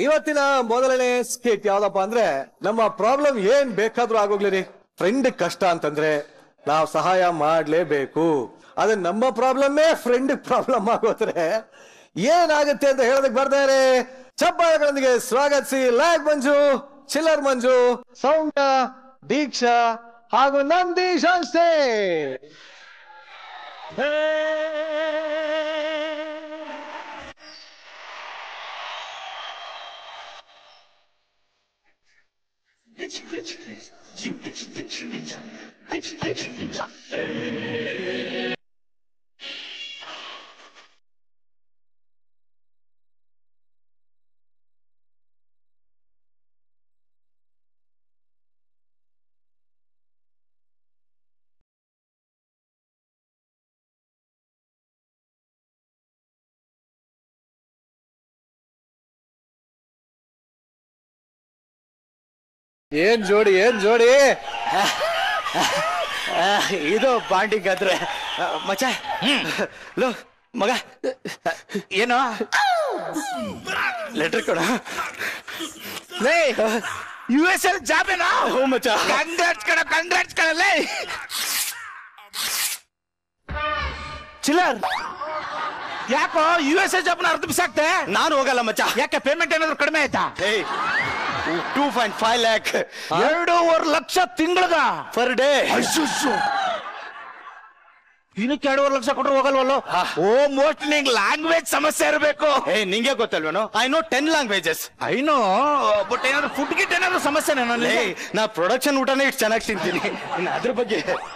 ಇವತ್ತಿನ ಮೊದಲನೇ ಸ್ಕಿಟ್ ಯಾವ್ದಪ್ಪ ಅಂದ್ರೆ ನಮ್ಮ ಪ್ರಾಬ್ಲಮ್ ಏನ್ ಬೇಕಾದ್ರೂ ಆಗೋಗ್ಲಿ ರೀ ಫ್ರೆಂಡ್ ಕಷ್ಟ ಅಂತಂದ್ರೆ ನಾವು ಸಹಾಯ ಮಾಡ್ಲೇಬೇಕು ಅದೇ ನಮ್ಮ ಪ್ರಾಬ್ಲಮ್ಮೇ ಫ್ರೆಂಡ್ ಪ್ರಾಬ್ಲಮ್ ಆಗೋದ್ರೆ ಏನಾಗುತ್ತೆ ಅಂತ ಹೇಳೋದಕ್ಕೆ ಬರ್ತಾರೆ ಚಪ್ಪಾಳೆಗಳೊಂದಿಗೆ ಸ್ವಾಗತಿಸಿ ಲ್ಯಾಗ್ ಮಂಜು ಚಿಲ್ಲರ್ ಮಂಜು ಸೌಮ್ಯ ದೀಕ್ಷಾ ಹಾಗೂ ನಂದೀಶ್ ಅಷ್ಟೇ ಏನ್ ಜೋಡಿ ಏನ್ ಜೋಡಿ ಇದು ಬಾಂಡಿಂಗ್ ಆದ್ರೆ ಆ, ಮಚ್ಚ ಲೋ ಮಗ ಏನು ಲೆಟರ್ ಕೊಡ ಲೇ ಯು ಎಸ್ ಎಲ್ ಜಾಬ್ ಏನೋ ಹ್ಞೂ ಮಚ್ಚ ಕಂಗ್ರಾಟ್ಸ್ ಕಣ ಕಂಗ್ರಾಟ್ಸ್ ಕಣಲೇ ಚಿಲ್ಲರ್ ಯಾಕೋ ಯು ಎಸ್ ಎ ಜಾಬ್ನ ಅರ್ಧ ಬಿಸಾಕ್ತೆ ನಾನು ಹೋಗಲ್ಲ ಮಚ್ಚ ಯಾಕೆ ಪೇಮೆಂಟ್ ಏನಾದ್ರು ಕಡಿಮೆ ಆಯ್ತಾ ಏಯ್ ಟೂ ಪಾಯಿಂಟ್ ಫೈವ್ ಲ್ಯಾಕ್ ಎರಡೂವರೆ ಲಕ್ಷ ತಿಂಗಳಗ ಪರ್ ಡೇ ದಿನಕ್ಕೆ ಎರಡೂವರೆ ಲಕ್ಷ ಕೊಟ್ರೆ ಹೋಗಲ್ವಲ್ಲೋ ಓ ಮೋಸ್ಟ್ ನಿಂಗ್ ಲ್ಯಾಂಗ್ವೇಜ್ ಸಮಸ್ಯೆ ಇರಬೇಕು ಏ ನಿಂಗೆ ಗೊತ್ತಲ್ವೇನೋ I know ten languages I know but ಏನಾದ್ರು ಫುಡ್ ಗಿಟ್ ಏನಾದ್ರು ಸಮಸ್ಯೆ ನಾನು ಏಯ್ ನಾ ಪ್ರೊಡಕ್ಷನ್ ಊಟನೇ ಇಷ್ಟು ಚೆನ್ನಾಗಿ ತಿಂತೀನಿ ಇನ್ನು ಅದ್ರ ಬಗ್ಗೆ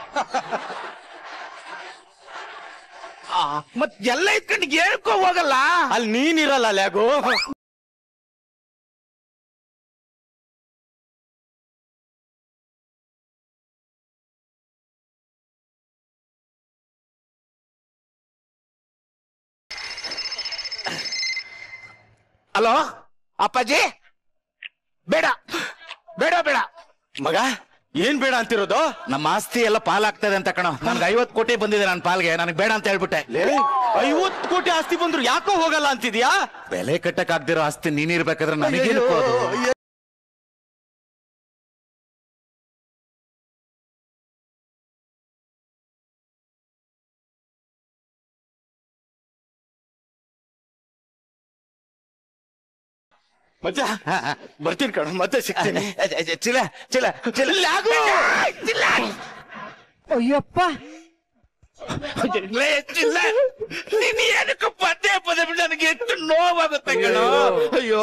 ಮತ್ ಎಲ್ಲ ಇಟ್ಕೊಂಡು ಹೇಳ್ಕೊ ಹೋಗಲ್ಲ ಅಲ್ಲಿ ನೀನಿರಲ್ಲ ಲ್ಯಾಗು ಹಲೋ ಅಪ್ಪಾಜಿ ಬೇಡ ಬೇಡ ಬೇಡ ಮಗ ಏನ್ ಬೇಡ ಅಂತಿರೋದು ನಮ್ಮ ಆಸ್ತಿ ಎಲ್ಲ ಪಾಲಾಗ್ತದೆ ಅಂತ ಕಣ ನನ್ಗೆ ಐವತ್ ಕೋಟಿ ಬಂದಿದೆ ನನ್ನ ಪಾಲ್ಗೆ ನನಗೆ ಬೇಡ ಅಂತ ಹೇಳ್ಬಿಟ್ಟೆ ಐವತ್ತು ಕೋಟಿ ಆಸ್ತಿ ಬಂದ್ರು ಯಾಕೋ ಹೋಗಲ್ಲ ಅಂತಿದ್ಯಾ ಬೆಲೆ ಕಟ್ಟಕ್ ಆಗ್ದಿರೋ ಆಸ್ತಿ ನೀನಿರ್ಬೇಕಾದ್ರೆ ನನಗೆ ಅಯ್ಯೋ, ಮಚ್ಚ ಬರ್ತೀನಿ ಕಣ ಮತ್ತೆ ಸಿಗ್ತೀನಿ ಚಿಲ ಚಿಲ ಚಿಲ ಅಯ್ಯಪ್ಪ ನೀನ್ ಏನಕ್ಕೆ ಪದೇ ಪದೇ ಬಿಟ್ಟು ನನಗೆ ಎಷ್ಟು ನೋವಾಗುತ್ತೆ ಕಣೋ ಅಯ್ಯೋ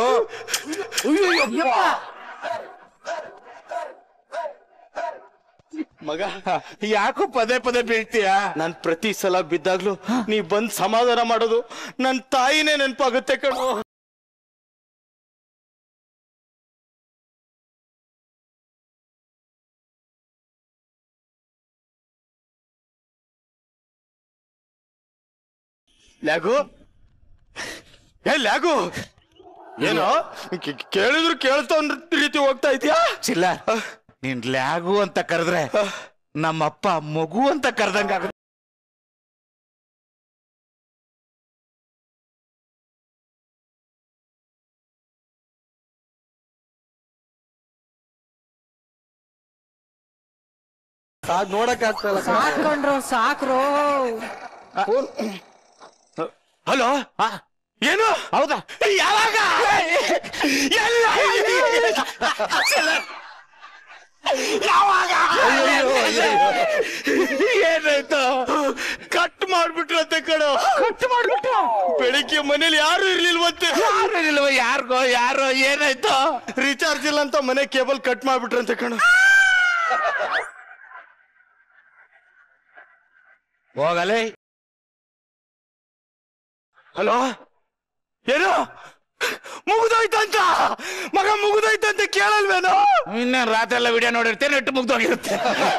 ಮಗ ಯಾಕೋ ಪದೇ ಪದೇ ಬೀಳ್ತೀಯ ನಾನ್ ಪ್ರತಿ ಸಲ ಬಿದ್ದಾಗ್ಲೂ ನೀ ಬಂದ್ ಸಮಾಧಾನ ಮಾಡೋದು ನನ್ ತಾಯಿನೇ ನೆನಪಾಗುತ್ತೆ ಕಣೋ ಲ್ಯಾಗು ಏ ಲ್ಯಾಗು ಏನೋ ಕೇ- ಕೇಳಿದ್ರು ಕೇಳ್ತಾ ರೀತಿ ಹೋಗ್ತಾ ಇದೀಯಾ ಚಿಲ್ಲ ನೀನ್ ಲ್ಯಾಗು ಅಂತ ಕರೆದ್ರೆ ನಮ್ಮಪ್ಪ ಮಗು ಅಂತ ಕರೆದಂಗ ಸಾಕ್ ನೋಡಕ್ ಆಗ್ತಾ ಇಲ್ಲ ಕಣೋ. ಸಾಕೊಂಡ್ರು ಸಾಕ್ರು ಹಲೋ ಏನು ಹೌದಾ ಯಾವಾಗ ಎಲ್ಲ ಯಾವಾಗ ಅಯ್ಯಯ್ಯೋ, ಅಯ್ಯಯ್ಯೋ. ಏನಾಯ್ತು ಕಟ್ ಮಾಡ್ಬಿಟ್ರಂತೆ ಕಣೋ ಕಟ್ ಮಾಡ್ಬಿಟ್ಟು ಬೆಳಿಗ್ಗೆ ಮನೇಲಿ ಯಾರು ಇರ್ಲಿಲ್ವಂತೆ ಯಾರು ಇಲ್ವ ಯಾರಿಗೋ ಯಾರೋ ಏನಾಯ್ತು ರೀಚಾರ್ಜ್ ಇಲ್ಲ ಅಂತ ಮನೆ ಕೇಬಲ್ ಕಟ್ ಮಾಡ್ಬಿಟ್ರಂತೆ ಕಣೋ ಹೋಗಲೇ ಹಲೋ ಏನು ಮುಗಿದೋಯ್ತಂತ ಮಗ ಮುಗಿದೋಯ್ತಂತ ಕೇಳಲ್ವೇನೋ ಇನ್ನೇನ್ ರಾತ್ರಿ ಎಲ್ಲ ವಿಡಿಯೋ ನೋಡಿರ್ತೇನೆ ನೆಟ್ಟು ಮುಗ್ದೋಗಿರುತ್ತೆ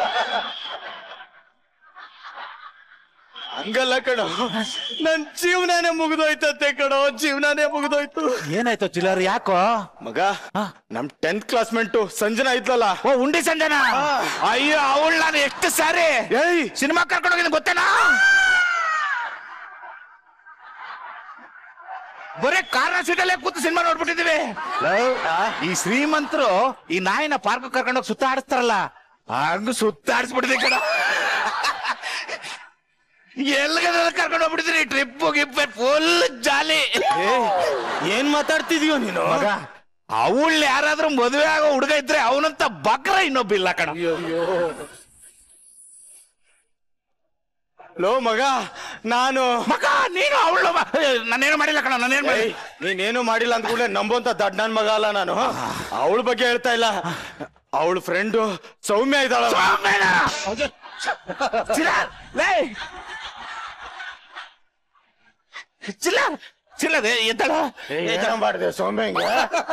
ಹಂಗಲ್ಲ ಕಣೋ ನನ್ ಜೀವನಾನೇ ಮುಗಿದೋಯ್ತಂತೆ ಕಣೋ ಜೀವನಾನೇ ಮುಗಿದೋಯ್ತು ಏನಾಯ್ತು ಚಿಲ್ಲರ್ ಯಾಕೋ ಮಗ ನಮ್ ಟೆಂತ್ ಕ್ಲಾಸ್ಮೇಟು ಸಂಜನಾ ಇದ್ಲಲ್ಲ ಓ ಉಂಡಿ ಸಂಜನಾ ಅಯ್ಯೋ ಅವಳು ನಾನು ಎಷ್ಟು ಸಾರಿ ಏಯ್ ಸಿನಿಮಾ ಕರ್ಕೊಂಡು ಹೋಗಿದ್ದೀನಿ ಗೊತ್ತೇನಾ ಬರೇ ಕಾರಣ ಸೀಟಲ್ಲೇ ಕೂತು ಸಿನಿಮಾ ನೋಡ್ಬಿಟ್ಟಿದೀವಿ ಈ ಶ್ರೀಮಂತರು ಈ ನಾಯಿನ ಪಾರ್ಕ್ ಕರ್ಕೊಂಡೋಗಿ ಸುತ್ತ ಆಡಿಸ್ತಾರಲ್ಲ ಹಂಗ ಸುತ್ತ ಆಡಿಸ್ಬಿಟ್ಟಿದೆ ಕಣ ಎಲ್ಲಿಗಾದ್ರೂ ಕರ್ಕೊಂಡು ಹೋಗ್ಬಿಟ್ಟಿದ್ರಿ ಟ್ರಿಪ್ ಗಿಪ್ ಫುಲ್ ಜಾಲಿ ಏ, ಏನ್ ಮಾತಾಡ್ತಿದೀಯೋ ನೀನು ಮಗ ಅವಳು ಯಾರಾದ್ರೂ ಮದುವೆ ಆಗೋ ಹುಡುಗ ಇದ್ರೆ ಅವನಂತ ಬಕ್ರ ಇನ್ನೊಬ್ಬಿಲ್ಲ ಕಣ ಲೋ ಮಗ ನಾನು ಮಗ ನೀನು ಅವಳು ನಾನೇನು ಮಾಡಿಲ್ಲ ಕಣ ನಾನೇನು ಮಾಡಿ ಏಯ್, ನೀನೇನು ಮಾಡಿಲ್ಲ ಅಂದ ಕೂಡಲೇ ನಂಬೋಂತ ದಡ್ ನನ್ ಮಗ ಅಲ್ಲ ನಾನು ಅವಳ ಬಗ್ಗೆ ಹೇಳ್ತಾ ಇಲ್ಲ ಅವಳ ಫ್ರೆಂಡು ಸೌಮ್ಯ ಇದ್ದಾಳ ಸೌಮ್ಯನ! ಚಿಲ್ಲರ್, ಲೇ! ಚಿಲ್ಲರ್, ಚಿಲ್ಲರ್, ಏ, ಎದ್ದಳ ಮಾಡಿದೆ ಸೌಮ್ಯ ಹಿಂಗೆ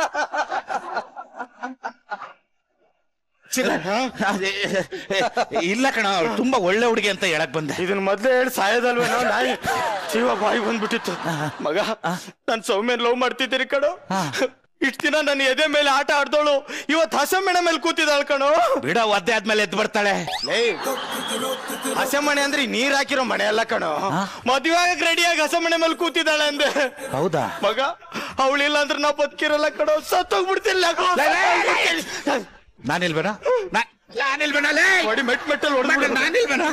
ಚಿಲ್ಲರ್, ಅದೇ, ಇಲ್ಲ ಕಣ ಅವ್ಳು ತುಂಬಾ ಒಳ್ಳೆ ಹುಡುಗಿ ಅಂತ ಹೇಳಕ್ ಬಂದೆ ಇದನ್ನ ಮೊದ್ಲೇ ಹೇಳಿ ಸಾಯೋದಲ್ವೇನೋ ನಾಯಿ ಜೀವ ಬಾಯಿ ಬಂದ್ಬಿಟ್ಟಿತ್ತು ಮಗ ನಾನ್ ಸೌಮ್ಯ ಲವ್ ಮಾಡ್ತಿದ್ದೀರಿ ಕಣೋ ಇಷ್ಟ ದಿನ ನನ್ನ ಎದೆ ಮೇಲೆ ಆಟ ಆಡ್ದೋಳು ಇವತ್ ಹಸಮೆಣ ಮೇಲೆ ಕೂತಿದ್ದಾಳ ಕಣೋ ಬಿಡ ಒದ್ದೆ ಆದ್ಮೇಲೆ ಎದ್ದು ಬರ್ತಾಳೆ ಏಯ್ ಹಸೆ ಮನೆ ಅಂದ್ರೆ ಈ ನೀರ್ ಹಾಕಿರೋ ಮನೆ ಅಲ್ಲ ಕಣೋ ಮದುವೆ ಆಗಕ್ ರೆಡಿಯಾಗಿ ಹಸೆ ಮನೆ ಮೇಲೆ ಕೂತಿದ್ದಾಳೆ ಅಂದೆ ಹೌದಾ ಮಗ ಅವಳಿಲ್ಲ ಅಂದ್ರೆ ನಾ ಬದುಕಿರಲ್ಲ ಕಣೋ ಸತ್ತೋಗ್ಬಿಡ್ತಿಲ್ಲ ಲೇ, ಲೇ, ಲೇ, ನಾನಿಲ್ಬೇನ ನಾನಿಲ್ಬೇನ ಲೇ ಹೊಡಿ ಮೆಟ್ ಮೆಟ್ಟಲ್ ಹೊಡೆದ್ಬಿಡ ನಾನಿಲ್ಬೇನ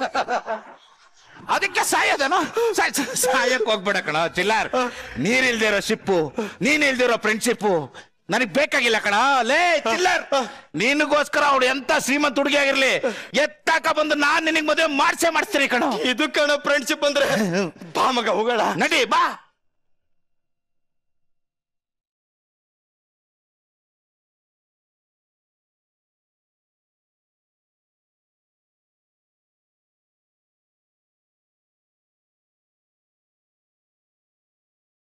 ಅದಕ್ಕೆ ಸಾಯೋದೇನೋ ಸಾಯ್- ಸಾಯ್- ಸಾಯಕ್ ಹೋಗ್ಬೇಡ ಕಣ ಚಿಲ್ಲಾರ್ ನೀರಿಲ್ದಿರೋ ಶಿಪ್ಪು ನೀನ್ ಇಲ್ದಿರೋ ಫ್ರೆಂಡ್ಶಿಪ್ಪು ನನಗ್ ಬೇಕಾಗಿಲ್ಲ ಕಣ ಲೇ ಚಿಲ್ಲರ್ ನಿನಗೋಸ್ಕರ ಅವಳು ಎಂತ ಶ್ರೀಮಂತ ಹುಡುಗಿ ಆಗಿರ್ಲಿ ಎತ್ತಾಕ ಬಂದು ನಾನ್ ನಿನಗ್ ಮದುವೆ ಮಾಡ್ಸೇ ಮಾಡಿಸ್ತೀನಿ ಕಣ ಇದು ಕಣ ಫ್ರೆಂಡ್ಶಿಪ್ ಅಂದ್ರೆ ಬಾ ಮಗ ಹೋಗೋಣ ನಡಿ ಬಾ